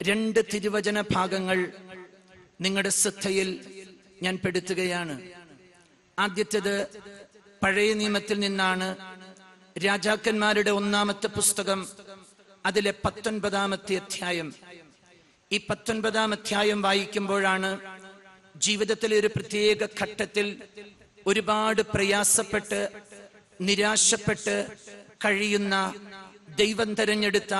രണ്ട് തിരുവചന ഭാഗങ്ങൾ നിങ്ങളുടെ ശ്രദ്ധയിൽ ഞാൻ പെടുത്തുകയാണ് ആദ്യത്തേത് പഴയ നിയമത്തിൽ നിന്നാണ് രാജാക്കന്മാരുടെ ഒന്നാമത്തെ പുസ്തകം അതിലെ പത്തൊൻപതാമത്തെ അധ്യായം ഈ പത്തൊൻപതാം അധ്യായം വായിക്കുമ്പോഴാണ് ജീവിതത്തിലെ ഒരു പ്രത്യേക ഘട്ടത്തിൽ ഒരുപാട് പ്രയാസപ്പെട്ട് നിരാശപ്പെട്ട് കഴിയുന്ന ദൈവം തെരഞ്ഞെടുത്ത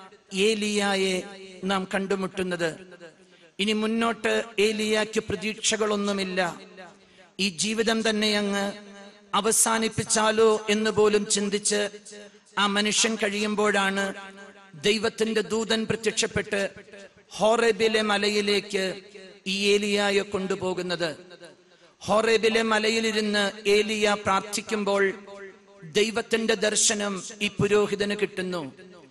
ഏലിയായെ നാം കണ്ടുമുട്ടുന്നത് ഇനി മുന്നോട്ട് ഏലിയാക്ക് പ്രതീക്ഷകളൊന്നുമില്ല ഈ ജീവിതം തന്നെ അങ്ങ് അവസാനിപ്പിച്ചാലോ എന്ന് പോലും ചിന്തിച്ച് ആ മനുഷ്യൻ കഴിയുമ്പോഴാണ് ദൈവത്തിന്റെ ദൂതൻ പ്രത്യക്ഷപ്പെട്ട് ഹോറേബിലെ മലയിലേക്ക് ഈ ഏലിയായെ കൊണ്ടുപോകുന്നത് ഹോറേബിലെ മലയിലിരുന്ന് ഏലിയ പ്രാർത്ഥിക്കുമ്പോൾ ദൈവത്തിന്റെ ദർശനം ഈ പുരോഹിതന് കിട്ടുന്നു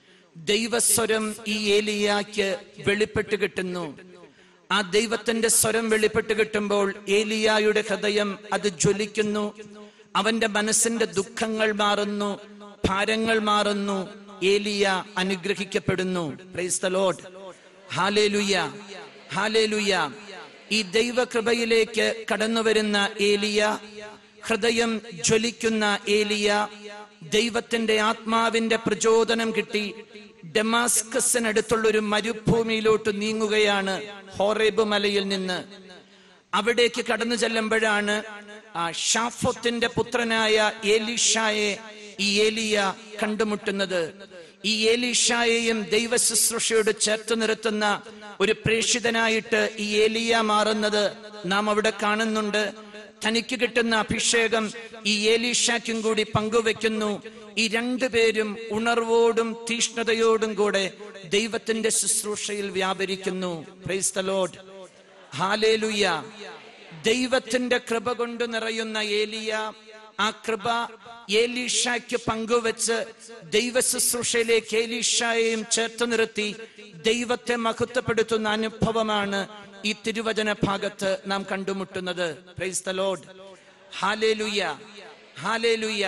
ദൈവസ്വരം ഈ ഏലിയാക്ക് വെളിപ്പെട്ട് കിട്ടുന്നു ആ ദൈവത്തിന്റെ സ്വരം വെളിപ്പെട്ട് കിട്ടുമ്പോൾ ഏലിയായുടെ ഹൃദയം അത് ജ്വലിക്കുന്നു അവന്റെ മനസ്സിന്റെ ദുഃഖങ്ങൾ മാറുന്നു ഭാരങ്ങൾ മാറുന്നു ഏലിയ അനുഗ്രഹിക്കപ്പെടുന്നു praise the lord hallelujah hallelujah ഈ ദൈവകൃപയിലേക്ക് കടന്നു വരുന്ന ഏലിയ ഹൃദയം ജ്വലിക്കുന്ന ഏലിയ ദൈവത്തിന്റെ ആത്മാവിന്റെ പ്രചോദനം കിട്ടി ഡെമാസ്കസിനടുത്തുള്ള ഒരു മരുഭൂമിയിലോട്ട് നീങ്ങുകയാണ് ഹോറേബ് മലയിൽ നിന്ന് അവിടേക്ക് കടന്നു ചെല്ലുമ്പോഴാണ് ആ ഷാഫോത്തിന്റെ പുത്രനായ ഏലിഷായെ ഈ ഏലിയ കണ്ടുമുട്ടുന്നത് ഈ ഏലിഷായെയും ദൈവ ശുശ്രൂഷയോട് ചേർത്ത് നിർത്തുന്ന ഒരു പ്രേക്ഷിതനായിട്ട് ഈ ഏലിയ മാറുന്നത് നാം അവിടെ കാണുന്നുണ്ട് തനിക്ക് കിട്ടുന്ന അഭിഷേകം ഈ ഏലീഷാക്കും കൂടി പങ്കുവെക്കുന്നു ഈ രണ്ടുപേരും ഉണർവോടും തീഷ്ണതയോടും കൂടെ ദൈവത്തിന്റെ ശുശ്രൂഷയിൽ വ്യാപരിക്കുന്നു പ്രൈസ് ദ ലോർഡ് ഹാലേലുയ ദൈവത്തിന്റെ കൃപ കൊണ്ട് നിറയുന്ന ഏലിയ ആ കൃപ ഏലീഷായ്ക്ക് പങ്കുവെച്ച് ദൈവ ശുശ്രൂഷയിലേക്ക് ഏലീഷായെയും ചേർത്ത് നിർത്തി ദൈവത്തെ മഹത്വപ്പെടുത്തുന്ന അനുഭവമാണ് ഈ തിരുവചന ഭാഗത്ത് നാം കണ്ടുമുട്ടുന്നത് praise the lord hallelujah hallelujah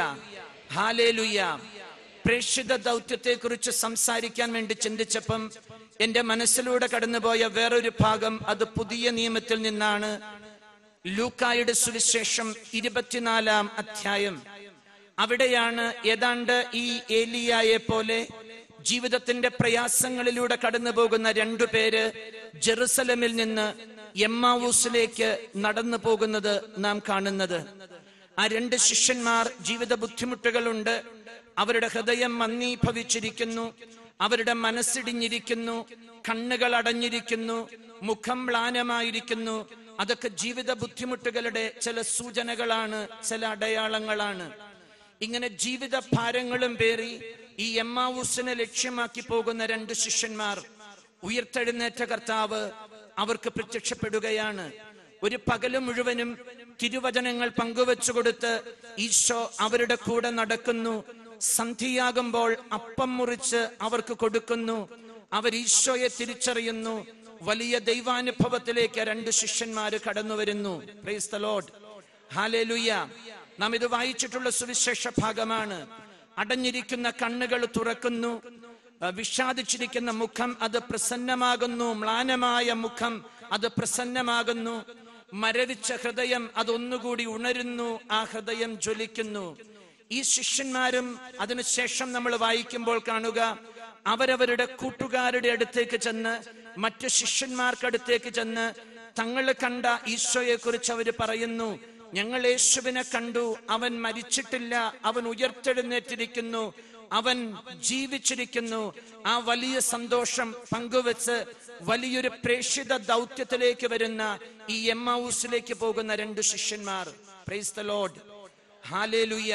hallelujah പ്രേക്ഷിത ദൗത്യത്തെ കുറിച്ച് സംസാരിക്കാൻ വേണ്ടി ചിന്തിച്ചപ്പം എന്റെ മനസ്സിലൂടെ കടന്നുപോയ വേറൊരു ഭാഗം അത് പുതിയ നിയമത്തിൽ നിന്നാണ് ലൂക്കായുടെ സുവിശേഷം ഇരുപത്തിനാലാം അധ്യായം അവിടെയാണ് ഏതാണ്ട് ഈ ഏലിയായെ പോലെ ജീവിതത്തിന്റെ പ്രയാസങ്ങളിലൂടെ കടന്നു പോകുന്ന രണ്ടു പേര് ജെറുസലമിൽ നിന്ന് എമ്മാവൂസിലേക്ക് നടന്നു പോകുന്നത് നാം കാണുന്നത് ആ രണ്ട് ശിഷ്യന്മാർ ജീവിത ബുദ്ധിമുട്ടുകളുണ്ട് അവരുടെ ഹൃദയം മന്ദീഭവിച്ചിരിക്കുന്നു അവരുടെ മനസ്സിടിഞ്ഞിരിക്കുന്നു കണ്ണുകൾ അടഞ്ഞിരിക്കുന്നു മുഖം മ്ലാനമായിരിക്കുന്നു അതൊക്കെ ജീവിത ബുദ്ധിമുട്ടുകളുടെ ചില സൂചനകളാണ് ചില അടയാളങ്ങളാണ് ഇങ്ങനെ ജീവിത ഭാരങ്ങളും പേറി ഈ എമ്മാവൂസിനെ ലക്ഷ്യമാക്കി പോകുന്ന രണ്ട് ശിഷ്യന്മാർ ഉയർത്തെഴുന്നേറ്റ കർത്താവ് അവർക്ക് പ്രത്യക്ഷപ്പെടുകയാണ് ഒരു പകല് മുഴുവനും തിരുവചനങ്ങൾ പങ്കുവച്ചു കൊടുത്ത് ഈശോ അവരുടെ കൂടെ നടക്കുന്നു സന്ധിയാകുമ്പോൾ അപ്പം മുറിച്ച് അവർക്ക് കൊടുക്കുന്നു അവർ ഈശോയെ തിരിച്ചറിയുന്നു വലിയ ദൈവാനുഭവത്തിലേക്ക് രണ്ട് ശിഷ്യന്മാര് കടന്നു വരുന്നു പ്രൈസ് ദ ലോർഡ് ഹാലേലുയ്യ നാം ഇത് വായിച്ചിട്ടുള്ള സുവിശേഷ ഭാഗമാണ് അടഞ്ഞിരിക്കുന്ന കണ്ണുകൾ തുറക്കുന്നു അഹ് വിഷാദിച്ചിരിക്കുന്ന മുഖം അത് പ്രസന്നമാകുന്നു മ്ലാനമായ മുഖം അത് പ്രസന്നമാകുന്നു മരവിച്ച ഹൃദയം അതൊന്നുകൂടി ഉണരുന്നു ആ ഹൃദയം ജ്വലിക്കുന്നു ഈ ശിഷ്യന്മാരും അതിനുശേഷം നമ്മൾ വായിക്കുമ്പോൾ കാണുക അവരവരുടെ കൂട്ടുകാരുടെ അടുത്തേക്ക് ചെന്ന് മറ്റു ശിഷ്യന്മാർക്കടുത്തേക്ക് ചെന്ന് തങ്ങൾ കണ്ട ഈശോയെ കുറിച്ച് അവർ പറയുന്നു ഞങ്ങൾ യേശുവിനെ കണ്ടു അവൻ മരിച്ചിട്ടില്ല അവൻ ഉയർത്തെഴുന്നേറ്റിരിക്കുന്നു അവൻ ജീവിച്ചിരിക്കുന്നു ആ വലിയ സന്തോഷം പങ്കുവെച്ച് വലിയൊരു പ്രേക്ഷിത ദൗത്യത്തിലേക്ക് വരുന്ന ഈ എം ഹൗസിലേക്ക് പോകുന്ന രണ്ട് ശിഷ്യന്മാർ praise the lord hallelujah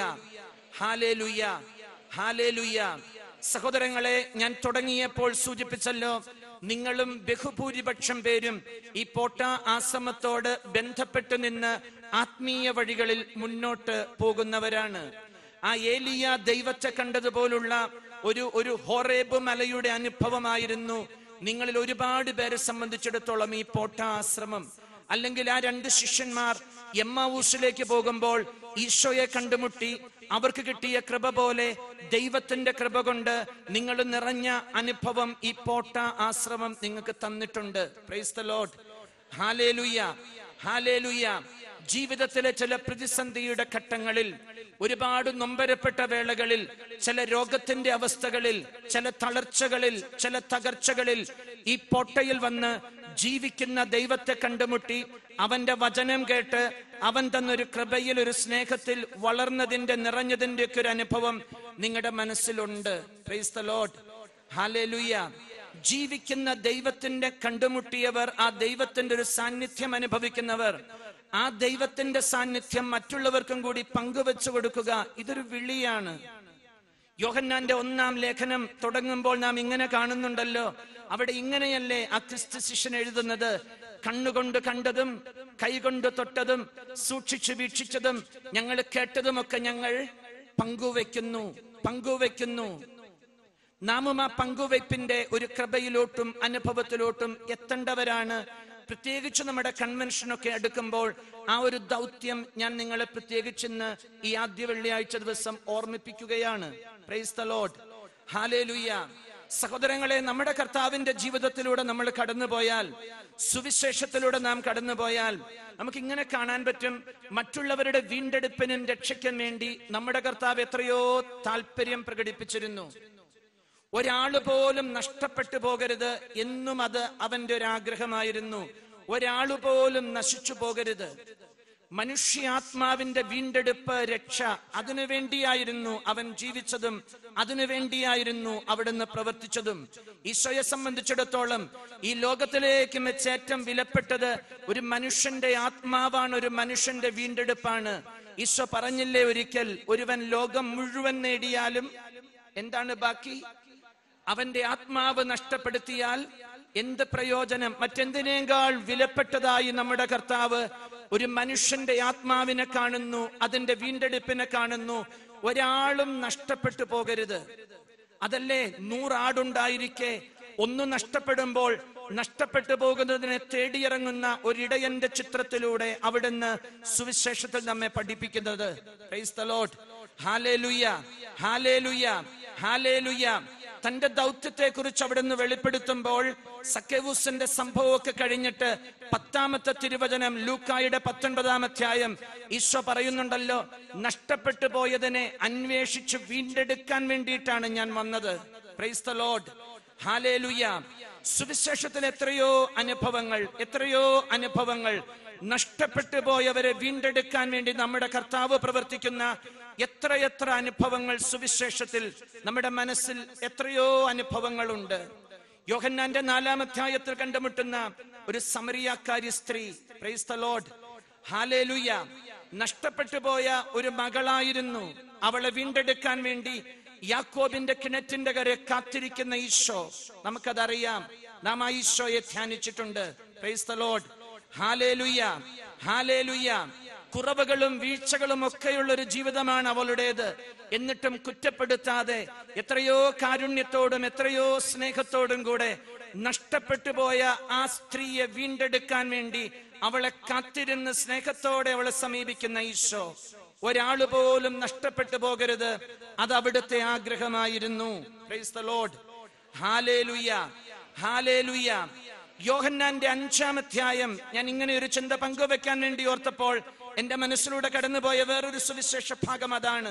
hallelujah hallelujah സഹോദരങ്ങളെ ഞാൻ തുടങ്ങിയപ്പോൾ സൂചിപ്പിച്ചല്ലോ നിങ്ങളും ബഹുഭൂരിപക്ഷം പേരും ഈ പോട്ട ആശ്രമത്തോട് ബന്ധപ്പെട്ട് നിന്ന് ആത്മീയ വഴികളിൽ മുന്നോട്ട് പോകുന്നവരാണ് ആ ഏലിയ ദൈവത്തെ കണ്ടതുപോലുള്ള ഒരു ഒരു ഹോറേബ് മലയുടെ അനുഭവമായിരുന്നു നിങ്ങളിൽ ഒരുപാട് പേരെ സംബന്ധിച്ചിടത്തോളം ഈ പോട്ട ആശ്രമം അല്ലെങ്കിൽ ആ രണ്ട് ശിഷ്യന്മാർ എമ്മാവൂസിലേക്ക് പോകുമ്പോൾ ഈശോയെ കണ്ടുമുട്ടി അവർക്ക് കിട്ടിയ കൃപ പോലെ ദൈവത്തിന്റെ കൃപ കൊണ്ട് നിങ്ങൾ നിറഞ്ഞ അനുഭവം ഈ പോട്ട ആശ്രമം നിങ്ങൾക്ക് തന്നിട്ടുണ്ട് praise the lord hallelujah hallelujah ജീവിതത്തിലെ ചില പ്രതിസന്ധിയുടെ ഘട്ടങ്ങളിൽ ഒരുപാട് നൊമ്പരപ്പെട്ട വേളകളിൽ ചില രോഗത്തിന്റെ അവസ്ഥകളിൽ ചില തളർച്ചകളിൽ ചില തകർച്ചകളിൽ ഈ പോട്ടയിൽ വന്ന് ജീവിക്കുന്ന ദൈവത്തെ കണ്ടുമുട്ടി അവന്റെ വചനം കേട്ട് അവൻ തന്നൊരു കൃപയിൽ ഒരു സ്നേഹത്തിൽ വളർന്നതിന്റെ നിറഞ്ഞതിന്റെ ഒക്കെ ഒരു അനുഭവം നിങ്ങളുടെ മനസ്സിലുണ്ട് പ്രൈസ് ദ ലോഡ് ഹാലേലുയ്യ ജീവിക്കുന്ന ദൈവത്തിന്റെ കണ്ടുമുട്ടിയവർ ആ ദൈവത്തിന്റെ ഒരു സാന്നിധ്യം അനുഭവിക്കുന്നവർ ആ ദൈവത്തിന്റെ സാന്നിധ്യം മറ്റുള്ളവർക്കും കൂടി പങ്കുവെച്ചു കൊടുക്കുക ഇതൊരു വിളിയാണ് യോഹന്നാന്റെ ഒന്നാം ലേഖനം തുടങ്ങുമ്പോൾ നാം ഇങ്ങനെ കാണുന്നുണ്ടല്ലോ അവിടെ ഇങ്ങനെയല്ലേ ആ ക്രിസ്തു ശിഷ്യൻ എഴുതുന്നത് കണ്ണുകൊണ്ട് കണ്ടതും കൈകൊണ്ട് തൊട്ടതും സൂക്ഷിച്ചു വീക്ഷിച്ചതും ഞങ്ങൾ കേട്ടതുമൊക്കെ ഞങ്ങൾ പങ്കുവെക്കുന്നു പങ്കുവെക്കുന്നു നാമും ആ പങ്കുവയ്പിന്റെ ഒരു കൃപയിലോട്ടും അനുഭവത്തിലോട്ടും എത്തേണ്ടവരാണ് പ്രത്യേകിച്ച് നമ്മുടെ കൺവെൻഷനൊക്കെ എടുക്കുമ്പോൾ ആ ഒരു ദൗത്യം ഞാൻ നിങ്ങളെ പ്രത്യേകിച്ച് ഇന്ന് ഈ ആദ്യ വെള്ളിയാഴ്ച ദിവസം ഓർമ്മിപ്പിക്കുകയാണ് പ്രൈസ് ദ ലോഡ് ഹാലേലുയ്യ സഹോദരങ്ങളെ നമ്മുടെ കർത്താവിന്റെ ജീവിതത്തിലൂടെ നമ്മൾ കടന്നുപോയാൽ സുവിശേഷത്തിലൂടെ നാം കടന്നുപോയാൽ നമുക്ക് ഇങ്ങനെ കാണാൻ പറ്റും മറ്റുള്ളവരുടെ വീണ്ടെടുപ്പിനും രക്ഷയ്ക്കും വേണ്ടി നമ്മുടെ കർത്താവ് എത്രയോ താല്പര്യം പ്രകടിപ്പിച്ചിരുന്നു ഒരാള് പോലും നഷ്ടപ്പെട്ടു പോകരുത് എന്നും അത് അവന്റെ ഒരു ആഗ്രഹമായിരുന്നു ഒരാള് പോലും നശിച്ചു പോകരുത് മനുഷ്യാത്മാവിന്റെ വീണ്ടെടുപ്പ് രക്ഷ അതിനു വേണ്ടിയായിരുന്നു അവൻ ജീവിച്ചതും അതിനു വേണ്ടിയായിരുന്നു അവിടുന്ന് പ്രവർത്തിച്ചതും ഈശോയെ സംബന്ധിച്ചിടത്തോളം ഈ ലോകത്തിലേക്ക് വെച്ച് ഏറ്റവും വിലപ്പെട്ടത് ഒരു മനുഷ്യന്റെ ആത്മാവാണ് ഒരു മനുഷ്യന്റെ വീണ്ടെടുപ്പാണ് ഈശോ പറഞ്ഞില്ലേ ഒരിക്കൽ ഒരുവൻ ലോകം മുഴുവൻ നേടിയാലും എന്താണ് ബാക്കി അവന്റെ ആത്മാവ് നഷ്ടപ്പെടുത്തിയാൽ എന്ത് പ്രയോജനം മറ്റെന്തിനേക്കാൾ വിലപ്പെട്ടതായി നമ്മുടെ കർത്താവ് ഒരു മനുഷ്യന്റെ ആത്മാവിനെ കാണുന്നു അതിന്റെ വീണ്ടെടുപ്പിനെ കാണുന്നു ഒരാളും നഷ്ടപ്പെട്ടു പോകരുത് അതല്ലേ നൂറാടുണ്ടായിരിക്കെ ഒന്ന് നഷ്ടപ്പെടുമ്പോൾ നഷ്ടപ്പെട്ടു പോകുന്നതിനെ തേടിയിറങ്ങുന്ന ഒരിടയന്റെ ചിത്രത്തിലൂടെ അവിടുന്ന് സുവിശേഷത്തിൽ നമ്മെ പഠിപ്പിക്കുന്നത് Praise the Lord. Hallelujah. Hallelujah. Hallelujah. തന്റെ ദൗത്യത്തെ കുറിച്ച് അവിടുന്ന് വെളിപ്പെടുത്തുമ്പോൾ സക്കേവൂസിന്റെ സംഭവമൊക്കെ കഴിഞ്ഞിട്ട് പത്താമത്തെ തിരുവചനം ലൂക്കായുടെ പത്തൊൻപതാം അധ്യായം ഈശോ പറയുന്നുണ്ടല്ലോ നഷ്ടപ്പെട്ടു പോയതിനെ അന്വേഷിച്ച് വീണ്ടെടുക്കാൻ വേണ്ടിയിട്ടാണ് ഞാൻ വന്നത് പ്രൈസ് ദ ലോഡ് ഹാലേലുയ സുവിശേഷത്തിൽ എത്രയോ അനുഭവങ്ങൾ എത്രയോ അനുഭവങ്ങൾ നഷ്ടപ്പെട്ടു പോയവരെ വീണ്ടെടുക്കാൻ വേണ്ടി നമ്മുടെ കർത്താവ് പ്രവർത്തിക്കുന്ന എത്രയെത്ര അനുഭവങ്ങൾ സുവിശേഷത്തിൽ നമ്മുടെ മനസ്സിൽ എത്രയോ അനുഭവങ്ങളുണ്ട് യോഹന്നാന്റെ നാലാം അധ്യായത്തിൽ കണ്ടുമുട്ടുന്ന ഒരു സമറിയാക്കാരി സ്ത്രീ പ്രൈസ് ദ ലോഡ് ഹാലേലുയ നഷ്ടപ്പെട്ടു പോയ ഒരു മകളായിരുന്നു അവളെ വീണ്ടെടുക്കാൻ വേണ്ടി യാക്കോബിന്റെ കിണറ്റിന്റെ കരെ കാത്തിരിക്കുന്ന ഈശോ നമുക്കതറിയാം നാം ആ ഈശോയെ ധ്യാനിച്ചിട്ടുണ്ട് praise the lord hallelujah hallelujah കുറവുകളും വീഴ്ചകളും ഒക്കെയുള്ള ഒരു ജീവിതമാണ് അവളുടേത് എന്നിട്ടും കുറ്റപ്പെടുത്താതെ എത്രയോ കാരുണ്യത്തോടും എത്രയോ സ്നേഹത്തോടും കൂടെ നഷ്ടപ്പെട്ടു പോയ ആ സ്ത്രീയെ വീണ്ടെടുക്കാൻ വേണ്ടി അവളെ കാത്തിരുന്ന് സ്നേഹത്തോടെ അവളെ സമീപിക്കുന്ന ഈശോ ഒരാള് പോലും നഷ്ടപ്പെട്ടു പോകരുത് അത് അവിടുത്തെ ആഗ്രഹമായിരുന്നു praise the lord hallelujah hallelujah യോഹന്നാന്റെ അഞ്ചാം അധ്യായം ഞാൻ ഇങ്ങനെ ഒരു ചിന്ത പങ്കുവെക്കാൻ വേണ്ടി ഓർത്തപ്പോൾ എന്റെ മനസ്സിലൂടെ കടന്നുപോയ വേറൊരു സുവിശേഷ ഭാഗം അതാണ്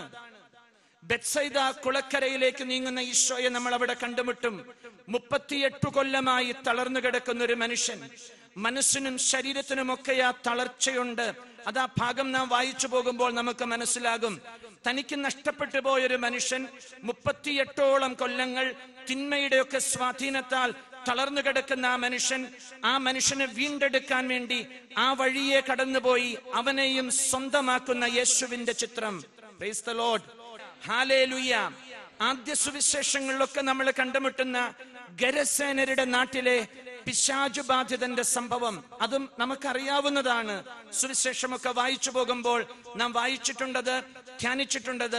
ബെത്സൈദ കുളക്കരയിലേക്ക് നീങ്ങുന്ന ഈശോയെ നമ്മൾ അവിടെ കണ്ടുമുട്ടും മുപ്പത്തിയെട്ട് കൊല്ലമായി തളർന്നു കിടക്കുന്ന ഒരു മനുഷ്യൻ മനസ്സിനും ശരീരത്തിനും ഒക്കെ ആ തളർച്ചയുണ്ട് അത് ആ ഭാഗം നാം വായിച്ചു പോകുമ്പോൾ നമുക്ക് മനസ്സിലാകും തനിക്ക് നഷ്ടപ്പെട്ടു പോയൊരു മനുഷ്യൻ മുപ്പത്തിയെട്ടോളം കൊല്ലങ്ങൾ തിന്മയുടെയൊക്കെ സ്വാധീനത്താൽ തളർന്നു കിടക്കുന്ന ആ മനുഷ്യൻ ആ മനുഷ്യനെ വീണ്ടെടുക്കാൻ വേണ്ടി ആ വഴിയെ കടന്നുപോയി അവനെയും സ്വന്തമാക്കുന്ന യേശുവിന്റെ ചിത്രം Praise the Lord. ഹാലേലുയ്യ ആദ്യ സുവിശേഷങ്ങളിലൊക്കെ നമ്മൾ കണ്ടുമുട്ടുന്ന ഗരസേനരുടെ നാട്ടിലെ പിശാചു ബാധിതന്റെ സംഭവം അതും നമുക്കറിയാവുന്നതാണ് സുവിശേഷമൊക്കെ വായിച്ചു പോകുമ്പോൾ നാം വായിച്ചിട്ടുണ്ടത് ധ്യാനിച്ചിട്ടുണ്ടത്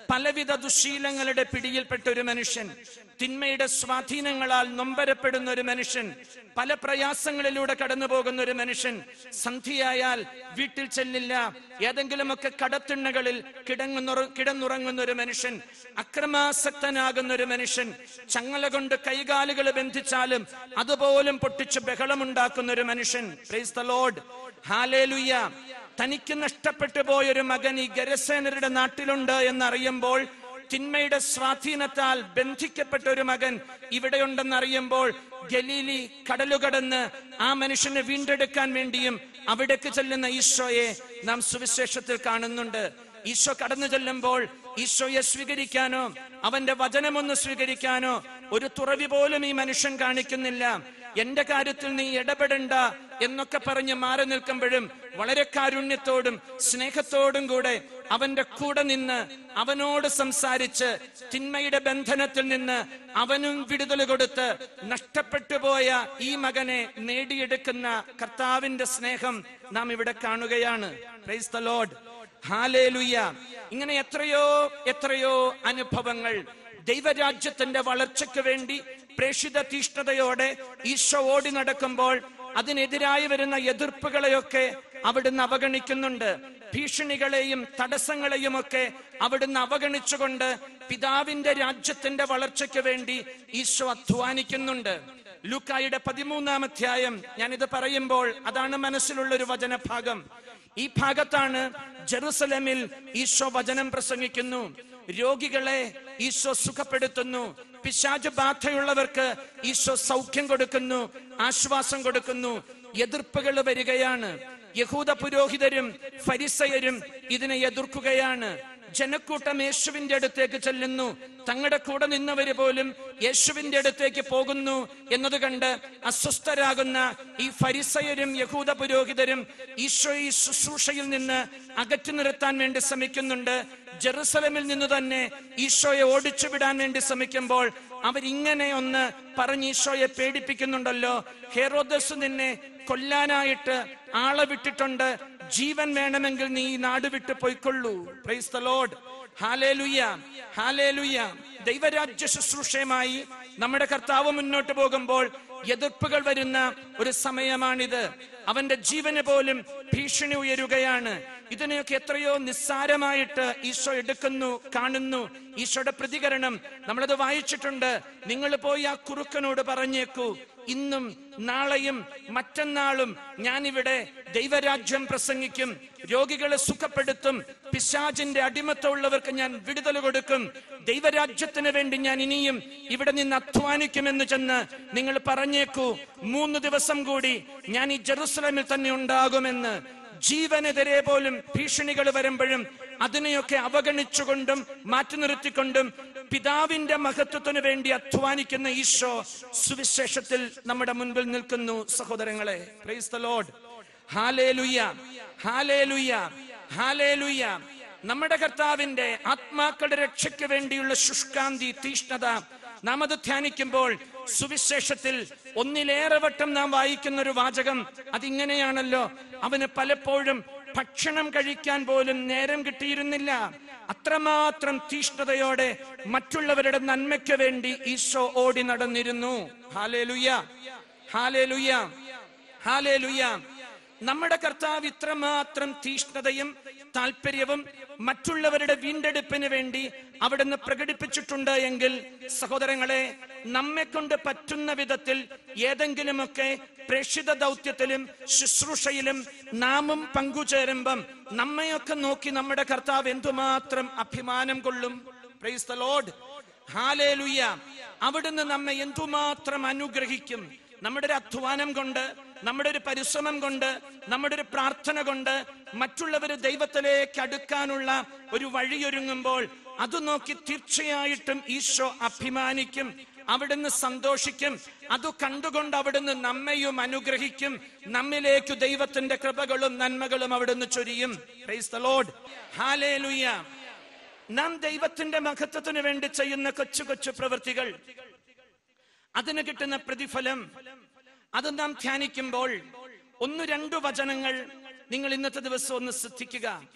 പലവിധ ദുശീലങ്ങളുടെ പിടിയിൽപ്പെട്ട ഒരു മനുഷ്യൻ തിന്മയുടെ സ്വാധീനങ്ങളാൽ നൊമ്പരപ്പെടുന്ന ഒരു മനുഷ്യൻ പല പ്രയാസങ്ങളിലൂടെ കടന്നു പോകുന്ന ഒരു മനുഷ്യൻ സന്ധിയായാൽ വീട്ടിൽ ചെല്ലില്ല ഏതെങ്കിലുമൊക്കെ കടത്തിണ്ണകളിൽ കിടങ്ങുന്നുറ കിടന്നുറങ്ങുന്ന ഒരു മനുഷ്യൻ അക്രമാസക്തനാകുന്ന ഒരു മനുഷ്യൻ ചങ്ങല കൊണ്ട് കൈകാലുകൾ ബന്ധിച്ചാലും അതുപോലും പൊട്ടിച്ച് ബഹളമുണ്ടാക്കുന്ന ഒരു മനുഷ്യൻ പ്രൈസ് ദ ലോർഡ് ഹാലേലുയ്യ തനിക്ക് നഷ്ടപ്പെട്ടു പോയൊരു മകൻ ഈ ഗരസേനരുടെ നാട്ടിലുണ്ട് എന്നറിയുമ്പോൾ തിന്മയുടെ സ്വാധീനത്താൽ ബന്ധിക്കപ്പെട്ട ഒരു മകൻ ഇവിടെയുണ്ടെന്ന് അറിയുമ്പോൾ ഗലീലി കടലുകടന്ന് ആ മനുഷ്യനെ വീണ്ടെടുക്കാൻ വേണ്ടിയും അവിടേക്ക് ചെല്ലുന്ന ഈശോയെ നാം സുവിശേഷത്തിൽ കാണുന്നുണ്ട് ഈശോ കടന്നു ചെല്ലുമ്പോൾ ഈശോയെ സ്വീകരിക്കാനോ അവന്റെ വചനമൊന്ന് സ്വീകരിക്കാനോ ഒരു തുറവി പോലും ഈ മനുഷ്യൻ കാണിക്കുന്നില്ല എന്റെ കാര്യത്തിൽ നീ ഇടപെടണ്ട എന്നൊക്കെ പറഞ്ഞ് മാറി നിൽക്കുമ്പോഴും വളരെ കാരുണ്യത്തോടും സ്നേഹത്തോടും കൂടെ അവന്റെ കൂടെ നിന്ന് അവനോട് സംസാരിച്ച് തിന്മയുടെ ബന്ധനത്തിൽ നിന്ന് അവനും വിടുതൽ കൊടുത്ത് നഷ്ടപ്പെട്ടു പോയ ഈ മകനെ നേടിയെടുക്കുന്ന കർത്താവിന്റെ സ്നേഹം നാം ഇവിടെ കാണുകയാണ് പ്രൈസ് ദ ലോർഡ് ഹാലേലുയ്യ ഇങ്ങനെ എത്രയോ എത്രയോ അനുഭവങ്ങൾ ദൈവരാജ്യത്തിന്റെ വളർച്ചയ്ക്ക് വേണ്ടി പ്രേക്ഷിത തീഷ്ണതയോടെ ഈശോ ഓടി നടക്കുമ്പോൾ അതിനെതിരായി വരുന്ന എതിർപ്പുകളെയൊക്കെ അവിടുന്ന് അവഗണിക്കുന്നുണ്ട് ഭീഷണികളെയും തടസ്സങ്ങളെയും ഒക്കെ അവിടുന്ന് അവഗണിച്ചുകൊണ്ട് പിതാവിന്റെ രാജ്യത്തിന്റെ വളർച്ചയ്ക്ക് വേണ്ടി ഈശോ അധ്വാനിക്കുന്നുണ്ട് ലൂക്കായുടെ പതിമൂന്നാം അധ്യായം ഞാനിത് പറയുമ്പോൾ അതാണ് മനസ്സിലുള്ള ഒരു വചനഭാഗം ഈ ഭാഗത്താണ് ജെറുസലമിൽ ഈശോ വചനം പ്രസംഗിക്കുന്നു രോഗികളെ ഈശോ സുഖപ്പെടുത്തുന്നു പിശാച ബാധയുള്ളവർക്ക് ഈശോ സൗഖ്യം കൊടുക്കുന്നു ആശ്വാസം കൊടുക്കുന്നു എതിർപ്പുകൾ വരികയാണ് യഹൂദ പുരോഹിതരും ഫരിസയരും ഇതിനെ എതിർക്കുകയാണ് ജനക്കൂട്ടം യേശുവിന്റെ അടുത്തേക്ക് ചെല്ലുന്നു തങ്ങളുടെ കൂടെ നിന്നവര് പോലും യേശുവിന്റെ അടുത്തേക്ക് പോകുന്നു എന്നത് കണ്ട് അസ്വസ്ഥരാകുന്ന ഈ ഫരിസയരും യഹൂദ പുരോഹിതരും ഈശോ ഈ ശുശ്രൂഷയിൽ നിന്ന് അകറ്റി നിർത്താൻ വേണ്ടി ശ്രമിക്കുന്നുണ്ട് ജെറുസലമിൽ നിന്ന് തന്നെ ഈശോയെ ഓടിച്ചു വിടാൻ വേണ്ടി ശ്രമിക്കുമ്പോൾ അവരിങ്ങനെ ഒന്ന് പറഞ്ഞ് ഈശോയെ പേടിപ്പിക്കുന്നുണ്ടല്ലോ ഹെറോദസ് നിന്നെ കൊല്ലാനായിട്ട് ആളെ വിട്ടിട്ടുണ്ട് ജീവൻ വേണമെങ്കിൽ നീ ഈ നാട് വിട്ട് പോയിക്കൊള്ളൂ praise the lord hallelujah hallelujah ദൈവരാജ്യ ശുശ്രൂഷയുമായി നമ്മുടെ കർത്താവ് മുന്നോട്ട് പോകുമ്പോൾ എതിർപ്പുകൾ വരുന്ന ഒരു സമയമാണിത് അവന്റെ ജീവന് പോലും ഭീഷണി ഉയരുകയാണ് ഇതിനെയൊക്കെ എത്രയോ നിസ്സാരമായിട്ട് ഈശോ എടുക്കുന്നു കാണുന്നു ഈശോയുടെ പ്രതികരണം നമ്മളത് വായിച്ചിട്ടുണ്ട് നിങ്ങൾ പോയി ആ കുറുക്കനോട് പറഞ്ഞേക്കൂ ഇന്നും നാളെയും മറ്റന്നാളും ഞാനിവിടെ ദൈവരാജ്യം പ്രസംഗിക്കും രോഗികളെ സുഖപ്പെടുത്തും പിശാചിന്റെ അടിമത്തമുള്ളവർക്ക് ഞാൻ വിടുതൽ കൊടുക്കും ദൈവരാജ്യത്തിന് വേണ്ടി ഞാൻ ഇനിയും ഇവിടെ നിന്ന് അധ്വാനിക്കുമെന്ന് ചെന്ന് നിങ്ങൾ പറഞ്ഞേക്കൂ മൂന്ന് ദിവസം കൂടി ഞാൻ ഈ ജെറുസലേമിൽ തന്നെ ഉണ്ടാകുമെന്ന് ജീവനെതിരെ പോലും ഭീഷണികൾ വരുമ്പോഴും അതിനെയൊക്കെ അവഗണിച്ചുകൊണ്ടും മാറ്റി നിർത്തിക്കൊണ്ടും പിതാവിന്റെ മഹത്വത്തിന് വേണ്ടി അധ്വാനിക്കുന്ന ഈശോ സുവിശേഷത്തിൽ നമ്മുടെ മുൻപിൽ നിൽക്കുന്നു സഹോദരങ്ങളെ praise the lord hallelujah hallelujah hallelujah നമ്മുടെ കർത്താവിന്റെ ആത്മാക്കളുടെ രക്ഷയ്ക്ക് വേണ്ടിയുള്ള ശുഷ്കാന്തി തീഷ്ണത നാം അത് ധ്യാനിക്കുമ്പോൾ സുവിശേഷത്തിൽ ഒന്നിലേറെ വട്ടം നാം വായിക്കുന്ന ഒരു വാചകം അതിങ്ങനെയാണല്ലോ അവന് പലപ്പോഴും ഭക്ഷണം കഴിക്കാൻ പോലും നേരം കിട്ടിയിരുന്നില്ല അത്രമാത്രം തീഷ്ണതയോടെ മറ്റുള്ളവരുടെ നന്മയ്ക്ക് വേണ്ടി ഈശോ ഓടി നടന്നിരുന്നു ഹാലേലുയ്യ ഹാലേലുയ്യ ഹാലേലുയ്യ നമ്മുടെ കർത്താവ് ഇത്രമാത്രം തീഷ്ണതയും താല്പര്യവും മറ്റുള്ളവരുടെ വീണ്ടെടുപ്പിന് വേണ്ടി അവിടുന്ന് പ്രകടിപ്പിച്ചിട്ടുണ്ട് എങ്കിൽ സഹോദരങ്ങളെ നമ്മെ കൊണ്ട് പറ്റുന്ന വിധത്തിൽ ഏതെങ്കിലുമൊക്കെ പ്രേക്ഷിത ദൗത്യത്തിലും ശുശ്രൂഷയിലും നാമും പങ്കുചേരുമ്പം നമ്മയൊക്കെ നോക്കി നമ്മുടെ കർത്താവ് എന്തുമാത്രം അഭിമാനം കൊള്ളും പ്രൈസ് ദ ലോർഡ് ഹാലേലുയ്യ അവിടുന്ന് നമ്മെ എന്തുമാത്രം അനുഗ്രഹിക്കും നമ്മുടെ ഒരു അധ്വാനം കൊണ്ട് നമ്മുടെ ഒരു പരിശ്രമം കൊണ്ട് നമ്മുടെ ഒരു പ്രാർത്ഥന കൊണ്ട് മറ്റുള്ളവർ ദൈവത്തിലേക്ക് അടുക്കാനുള്ള ഒരു വഴിയൊരുങ്ങുമ്പോൾ അത് നോക്കി തീർച്ചയായിട്ടും ഈശോ അഭിമാനിക്കും അവിടുന്ന് സന്തോഷിക്കും അത് കണ്ടുകൊണ്ട് അവിടുന്ന് നമ്മയും അനുഗ്രഹിക്കും നമ്മിലേക്ക് ദൈവത്തിന്റെ കൃപകളും നന്മകളും അവിടുന്ന് ചൊരിയും Praise the Lord. Hallelujah. നാം ദൈവത്തിന്റെ മഹത്വത്തിന് വേണ്ടി ചെയ്യുന്ന കൊച്ചു കൊച്ചു പ്രവൃത്തികൾ അതിന് കിട്ടുന്ന പ്രതിഫലം അത് നാം ധ്യാനിക്കുമ്പോൾ ഒന്ന് രണ്ടു വചനങ്ങൾ നിങ്ങൾ ഇന്നത്തെ ദിവസം ഒന്ന് ശ്രദ്ധിക്കുക